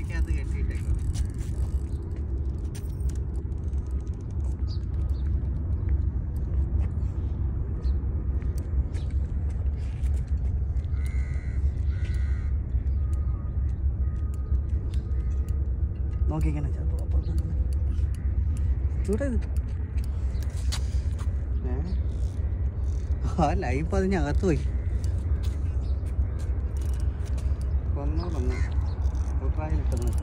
വലയ്ക്കകത്ത് കെട്ടിയിട്ടേക്കും നോക്കിക്കണേ ചിലപ്പോൾ അപ്പുറത്ത് ചൂടാ ഇത് ഏ ആ ലൈഫ് അതിനകത്ത് പോയി കൊന്നു കൊന്നു ഉട്രായിലിട്ടെന്ന്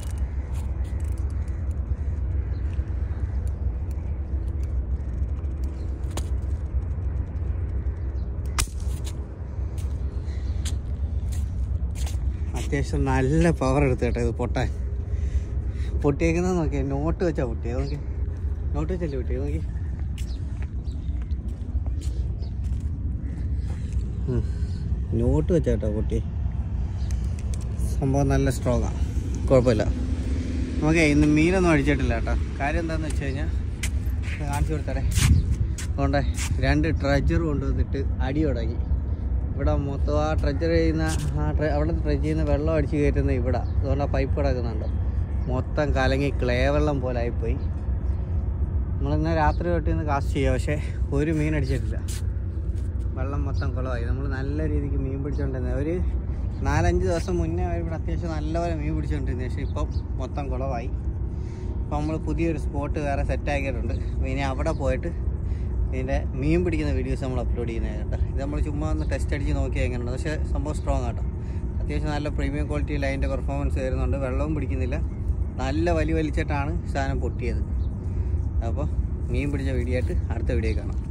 അത്യാവശ്യം നല്ല പവർ എടുത്ത് കേട്ടോ ഇത് പൊട്ടാൻ പൊട്ടിയേക്കുന്നത് നോക്കിയേ നോട്ട് വെച്ചാ പൊട്ടിയത് നോക്കി നോട്ട് വെച്ചല്ലേ പൊട്ടിയത് നോക്കി ഉം. നോട്ട് വെച്ചാ കേട്ടോ പൊട്ടി സംഭവം നല്ല സ്ട്രോങ്ങാണ് കുഴപ്പമില്ല നമുക്ക് ഇന്ന് മീനൊന്നും അടിച്ചിട്ടില്ല കേട്ടോ കാര്യം എന്താണെന്ന് വെച്ച് കഴിഞ്ഞാൽ ഇത് കാണിച്ചു കൊടുത്തടേ അതുകൊണ്ട് രണ്ട് ട്രജർ കൊണ്ടുവന്നിട്ട് അടി തുടങ്ങി ഇവിടെ മൊത്തം ആ ട്രജർ ചെയ്യുന്ന ആ ട്ര അവിടെ ട്രജ് ചെയ്യുന്ന വെള്ളം അടിച്ച് കയറ്റുന്ന ഇവിടെ അതുകൊണ്ട് ആ പൈപ്പ് കിടക്കുന്നുണ്ട് മൊത്തം കലങ്ങി ക്ലേ വെള്ളം പോലെ ആയിപ്പോയി നമ്മളിന്ന് രാത്രി തൊട്ട് ഇന്ന് കാസ്റ്റ് ചെയ്യുക പക്ഷേ ഒരു മീൻ അടിച്ചിട്ടില്ല വെള്ളം മൊത്തം കുളമായി നമ്മൾ നല്ല രീതിക്ക് മീൻ പിടിച്ചോണ്ടിരുന്നത് ഒരു നാലഞ്ച് ദിവസം മുന്നേ വരെ ഇവിടെ അത്യാവശ്യം നല്ലപോലെ മീൻ പിടിച്ചോണ്ടിരുന്നത് പക്ഷേ ഇപ്പം മൊത്തം കുളമായി ഇപ്പം നമ്മൾ പുതിയൊരു സ്പോട്ട് വേറെ സെറ്റ് ആക്കിയിട്ടുണ്ട് അപ്പോൾ ഇനി അവിടെ പോയിട്ട് ഇതിൻ്റെ മീൻ പിടിക്കുന്ന വീഡിയോസ് നമ്മൾ അപ്ലോഡ് ചെയ്യുന്നത് കേട്ടോ ഇത് നമ്മൾ ചുമ്മാ ഒന്ന് ടെസ്റ്റ് അടിച്ച് നോക്കിയാൽ എങ്ങനെയുണ്ട് പക്ഷേ സംഭവം സ്ട്രോങ് ആട്ടോ അത്യാവശ്യം നല്ല പ്രീമിയം ക്വാളിറ്റിയിൽ അതിൻ്റെ പെർഫോമൻസ് വരുന്നുണ്ട് വെള്ളവും പിടിക്കുന്നില്ല നല്ല വലി വലിച്ചിട്ടാണ് സാധനം പൊട്ടിയത് അപ്പോൾ മീൻ പിടിച്ച വീഡിയോ ആയിട്ട് അടുത്ത വീഡിയോ കാണാം